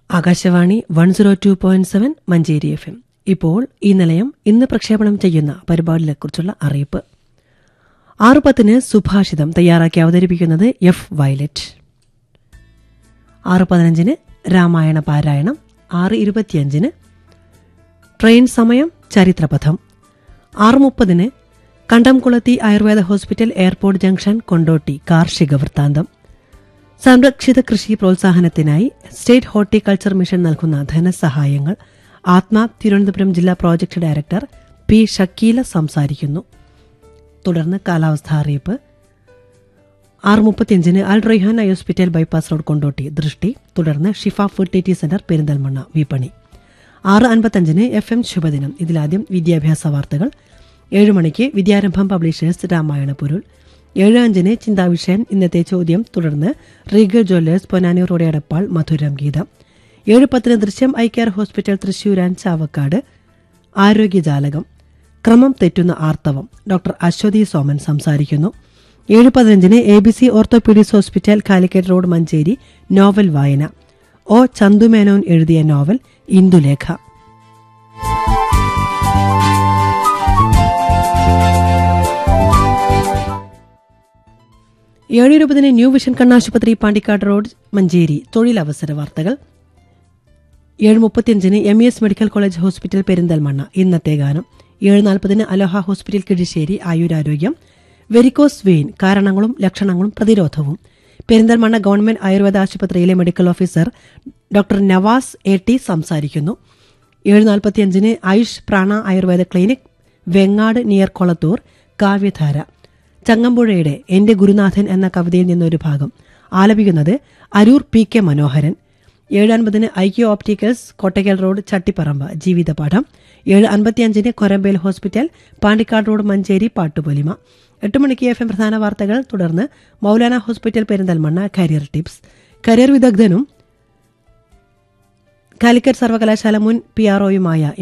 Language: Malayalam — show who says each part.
Speaker 1: Akashvani one zero two point seven Manjeri F M ഇപ്പോൾ ഈ നിലയം ഇന്ന് പ്രക്ഷേപണം ചെയ്യുന്ന പരിപാടികളെക്കുറിച്ചുള്ള അറിയിപ്പ് ആറു പത്തിന് സുഭാഷിതം തയ്യാറാക്കി അവതരിപ്പിക്കുന്നത് എഫ് വയലറ്റ് ആറ് പതിനഞ്ചിന് രാമായണ പാരായണം ആറ് ഇരുപത്തിയഞ്ചിന് ട്രെയിൻ സമയം ചരിത്രപഥം ആറ് മുപ്പതിന് Kandamkulathi Ayurveda hospital airport junction Kondotty കാർഷിക വൃത്താന്തം സംരക്ഷിത കൃഷി പ്രോത്സാഹനത്തിനായി സ്റ്റേറ്റ് ഹോർട്ടിക്കൾച്ചർ മിഷൻ നൽകുന്ന ധനസഹായങ്ങൾ ആത്മാ തിരുവനന്തപുരം ജില്ലാ പ്രോജക്ട് ഡയറക്ടർ പി ഷക്കീല സംസാരിക്കുന്നു തുടർന്ന് കാലാവസ്ഥാ അറിയിപ്പ് ആറ് മുപ്പത്തിയഞ്ചിന് Al Raihan eye hospital bypass road Kondotty ദൃഷ്ടി തുടർന്ന് ഷിഫ ഫെർട്ടിലിറ്റി സെന്റർ പെരിന്തൽമണ്ണ വിപണി ആറ് അൻപത്തഞ്ചിന് എഫ് എം ശുഭദിനം ഇതിലാദ്യം വിദ്യാഭ്യാസ വാർത്തകൾ ഏഴ് മണിക്ക് വിദ്യാരംഭം പബ്ലിഷേഴ്സ് രാമായണ പൊരുൾ ഏഴ് അഞ്ചിന് ചിന്താവിഷയൻ ഇന്നത്തെ ചോദ്യം തുടർന്ന് regal jewellers Ponnani road Edappal മധുരം ഗീതം ഏഴ് പത്തിന് ദൃശ്യം eye care hospital Thrissur and Chavakkad ആരോഗ്യജാലകം ക്രമം തെറ്റുന്ന ആർത്തവം ഡോക്ടർ അശ്വതി സോമൻ സംസാരിക്കുന്നു ഏഴ് പതിനഞ്ചിന് A B C orthopaedics hospital Calicut road Manjeri novel വായന ഒ ചന്തുമേനോൻ എഴുതിയ നോവൽ ഇന്ദുലേഖ ഏഴ് ഇരുപതിന് ന്യൂ വിഷൻ കണ്ണാശുപത്രി പാണ്ടിക്കാട് റോഡ് മഞ്ചേരി തൊഴിലവസര വാർത്തകൾ ഏഴ് മുപ്പത്തിയഞ്ചിന് M E S medical college hospital Perinthalmanna ഇന്നത്തെ ഗാനം ഏഴ് നാൽപ്പതിന് അലോഹ ഹോസ്പിറ്റൽ കിഴിശ്ശേരി ആയുരാരോഗ്യം വെരിക്കോസ് വെയിൻ കാരണങ്ങളും ലക്ഷണങ്ങളും പ്രതിരോധവും പെരിന്തൽമണ്ണ ഗവൺമെന്റ് ആയുർവേദ ആശുപത്രിയിലെ medical officer doctor Navas A T സംസാരിക്കുന്നു ഏഴ് നാൽപ്പത്തിയഞ്ചിന് ആയുഷ് പ്രാണ ആയുർവേദ ക്ലിനിക് വെങ്ങാട് നിയർ കൊളത്തൂർ കാവ്യധാര ചങ്ങമ്പുഴയുടെ എന്റെ ഗുരുനാഥൻ എന്ന കവിതയിൽ നിന്നൊരു ഭാഗം ആലപിക്കുന്നത് അരൂർ പി കെ മനോഹരൻ ഏഴ് അൻപതിന് IQ opticals Kottakkal road Chattiparamba ജീവിതപാഠം ഏഴ് അൻപത്തിയഞ്ചിന് കൊരമ്പേൽ ഹോസ്പിറ്റൽ പാണ്ടിക്കാട് റോഡ് മഞ്ചേരി പാട്ടുപൊലിമ എട്ട് മണിക്ക് എഫ് എം പ്രധാന വാർത്തകൾ തുടർന്ന് Maulana hospital Perinthalmanna career tips career വിദഗ്ധനും കാലിക്കറ്റ് സർവകലാശാല മുൻ പി ആർഒയുമായ